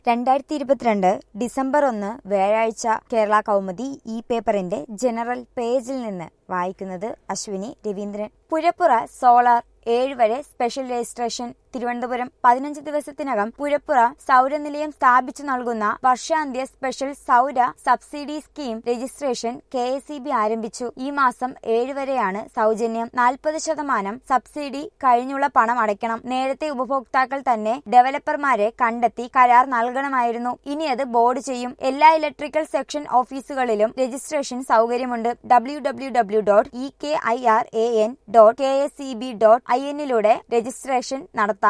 രണ്ടായിരത്തി ഇരുപത്തിരണ്ട് ഡിസംബർ ഒന്ന് വ്യാഴാഴ്ച കേരള കൗമുദി ഈ പേപ്പറിന്റെ ജനറൽ പേജിൽ നിന്ന് വായിക്കുന്നത് അശ്വിനി രവീന്ദ്രൻ പുഴപ്പുറ സോളാർ ഏഴ് വരെ സ്പെഷ്യൽ രജിസ്ട്രേഷൻ തിരുവനന്തപുരം പതിനഞ്ച് ദിവസത്തിനകം പുഴപ്പുറ സൗരനിലയം സ്ഥാപിച്ചു നൽകുന്ന വർഷാന്ത്യ സ്പെഷ്യൽ സൗര subsidy scheme registration K S ആരംഭിച്ചു ഈ മാസം ഏഴ് വരെയാണ് സൗജന്യം നാൽപ്പത് ശതമാനം സബ്സിഡി കഴിഞ്ഞുള്ള പണം അടയ്ക്കണം നേരത്തെ ഉപഭോക്താക്കൾ തന്നെ ഡെവലപ്പർമാരെ കണ്ടെത്തി കരാർ നൽകണമായിരുന്നു ഇനി അത് ബോർഡ് ചെയ്യും എല്ലാ ഇലക്ട്രിക്കൽ സെക്ഷൻ ഓഫീസുകളിലും രജിസ്ട്രേഷൻ സൗകര്യമുണ്ട് W W W dot E K I R A N dot K S E B dot I എന്നിലൂടെ രജിസ്ട്രേഷൻ നടത്തും